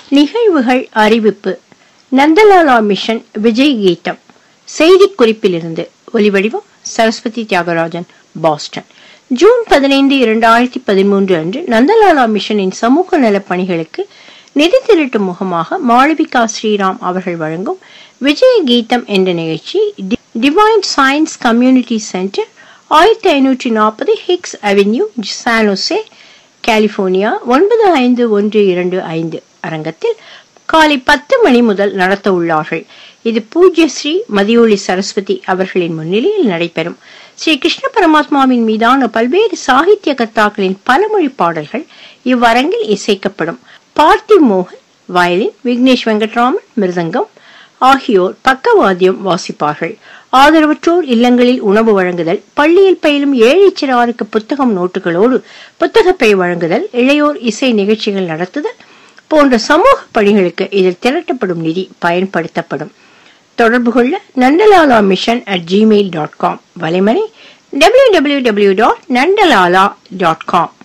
நிகழ்வுகள் அறிவிப்பு நந்தலாலா மிஷன் விஜய் கீதம் செய்திக் குறிப்பிலிருந்து ஒலிவடிவம் சரஸ்வதி தியாகராஜன் பாஸ்டன் ஜூன் பதினைந்து இரண்டாயிரத்தி பதிமூன்று அன்று நந்தலாலா மிஷனின் சமூக நலப் பணிகளுக்கு நிதி திரட்டும் முகமாக மாளவிகா ஸ்ரீராம் அவர்கள் வழங்கும் விஜய கீதம் என்ற நிகழ்ச்சி டிவைன் சயின்ஸ் கம்யூனிட்டி சென்டர் ஆயிரத்தி ஐநூற்றி நாற்பது ஹிக்ஸ் அவென்யூ சானோசே கலிபோர்னியா ஒன்பது ஐந்து ஒன்று இரண்டு ஐந்து அரங்கத்தில் காலை பத்து மணி முதல் நடத்த உள்ளார்கள் இது பூஜ்ய ஸ்ரீ மதியொளி சரஸ்வதி அவர்களின் முன்னிலையில் நடைபெறும் ஸ்ரீ கிருஷ்ண பரமாத்மாவின் மீதான பல்வேறு சாகித்ய கர்த்தாக்களின் பலமொழி பாடல்கள் இவ்வரங்கில் இசைக்கப்படும் பார்த்தி மோகன் வயலின் விக்னேஷ் வெங்கட்ராமன் மிருதங்கம் ஆகியோர் பக்கவாத்தியம் வாசிப்பார்கள் ஆதரவற்றோர் இல்லங்களில் உணவு வழங்குதல் பள்ளியில் பயிலும் ஏழை சிறாருக்கு புத்தகம் நோட்டுகளோடு புத்தகப்பை வழங்குதல் இளையோர் இசை நிகழ்ச்சிகள் நடத்துதல் போன்ற சமூக பணிகளுக்கு இதில் திரட்டப்படும் நிதி பயன்படுத்தப்படும் தொடர்பு கொள்ள Nandalala mission at Gmail dot com வலைமணி W W W dot Nandalala dot com